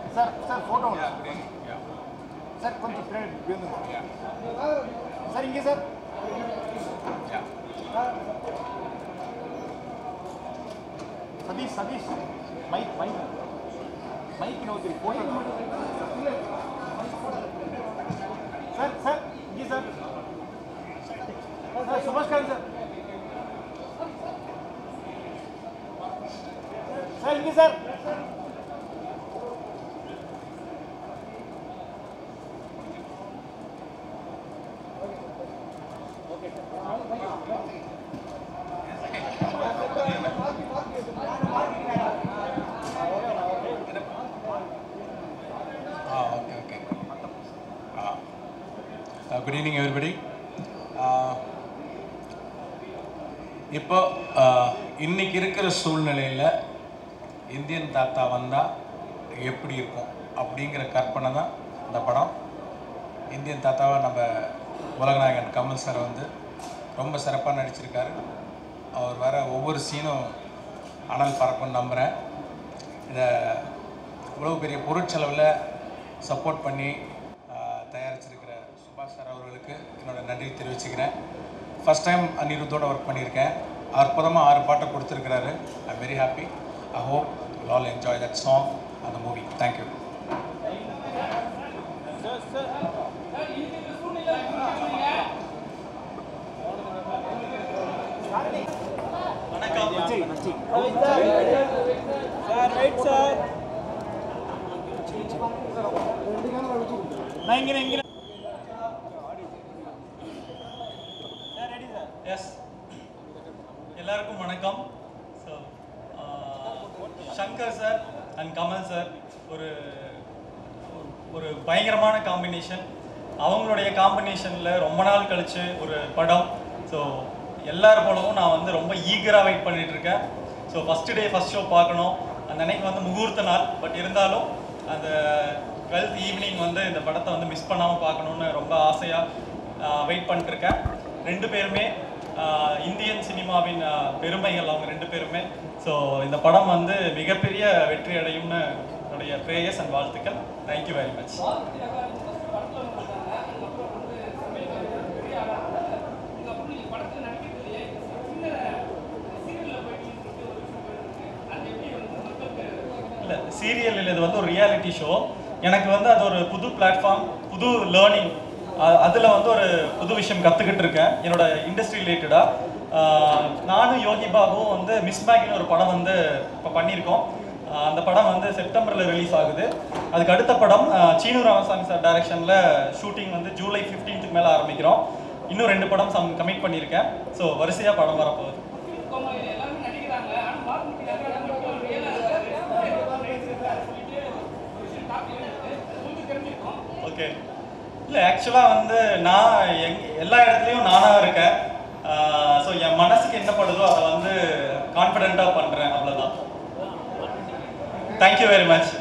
Sir sir photo sir கொஞ்சம் பின்னாடி வேணும் சார் இங்கே sir Satish Satish mike mike mike நோக்கி ஃபோட்டோ சார் சார் இங்கே sir sir Subash Kanth sir sir இங்கே sir Ah, okay, okay. Ah. Uh, good evening, everybody. Uh, இப்போ uh, இன்னைக்கு இருக்கிற சூழ்நிலையில் இந்தியன் தாத்தா வந்தால் எப்படி இருக்கும் அப்படிங்கிற கற்பனை தான் இந்த படம் இந்தியன் தாத்தாவை நம்ம உலகநாயகன் கமல் சார் வந்து ரொம்ப சிறப்பாக நடிச்சிருக்காரு அவர் வர ஒவ்வொரு சீனும் அனல் பறக்கும்னு நம்புகிறேன் இதை இவ்வளோ பெரிய பொருட்செலவில் சப்போர்ட் பண்ணி ஆஹ், தயாரிச்சிருக்கிற சுபாஷ் சார் அவர்களுக்கு என்னோட நன்றி தெரிவிச்சுக்கிறேன் ஃபஸ்ட் டைம் அனிருத்தோட ஒர்க் பண்ணியிருக்கேன் அற்புதமாக ஆறு பாட்டை கொடுத்துருக்கிறாரு I very happy I hope you all enjoy that song அந்த மூவி தேங்க்யூ வணக்கம் நச்சி நச்சி சார் ரைட் சார் நான் இங்கே இங்கே எஸ் எல்லாருக்கும் வணக்கம் so Shankar sir and Kamal sir ஒரு ஒரு பயங்கரமான காம்பினேஷன் அவங்களுடைய காம்பினேஷனில் ரொம்ப நாள் கழிச்சு ஒரு படம் ஸோ எல்லார் போலவும் நான் வந்து ரொம்ப ஈகராக வெயிட் பண்ணிட்டு இருக்கேன் so first day first show பார்க்கணும் அந்த அன்னைக்கு வந்து முகூர்த்த நாள் பட் இருந்தாலும் அந்த டுவெல்த் ஈவினிங் வந்து இந்த படத்தை வந்து மிஸ் பண்ணாமல் பார்க்கணுன்னு ரொம்ப ஆசையாக வெயிட் பண்ணிட்டு இருக்கேன் ரெண்டு பேருமே ஆஹ், இந்தியன் சினிமாவின் ஆஹ், பெருமைகள் அவங்க ரெண்டு பேருமே ஸோ இந்த படம் வந்து மிகப்பெரிய வெற்றி அடையும்னு என்னுடைய ப்ரேயர்ஸ் அண்ட் வாழ்த்துக்கள் தேங்க்யூ வெரி மச் இல்லை சீரியல் இல்லை இது வந்து ஒரு ரியாலிட்டி ஷோ எனக்கு வந்து அது ஒரு புது பிளாட்ஃபார்ம் புது லேர்னிங் அதில் வந்து ஒரு புது விஷயம் கற்றுக்கிட்டு இருக்கேன் என்னோட இண்டஸ்ட்ரி ரிலேட்டடாக நானும் யோகி பாபுவும் வந்து மிஸ் பேக்னு ஒரு படம் வந்து இப்போ பண்ணியிருக்கோம் ஆஹ் அந்த படம் வந்து செப்டம்பரில் ரிலீஸ் ஆகுது அதுக்கு அடுத்த படம் ஆஹ் சீனு ராமசாமி சார் டைரக்ஷனில் ஷூட்டிங் வந்து ஜூலை 15th மேலே ஆரம்பிக்கிறோம் இன்னும் ரெண்டு படம் சம் கமிட் பண்ணியிருக்கேன் ஸோ வரிசையாக படம் வரப்போகுது ஓகே இல்லை ஆக்சுவலாக வந்து நான் எங் எல்லா இடத்துலையும் நானாக இருக்கேன் ஸோ என் மனசுக்கு என்ன படுதோ அதை வந்து கான்ஃபிடென்ட்டாக பண்ணுறேன் அவ்வளோதான் தேங்க்யூ வெரி மச்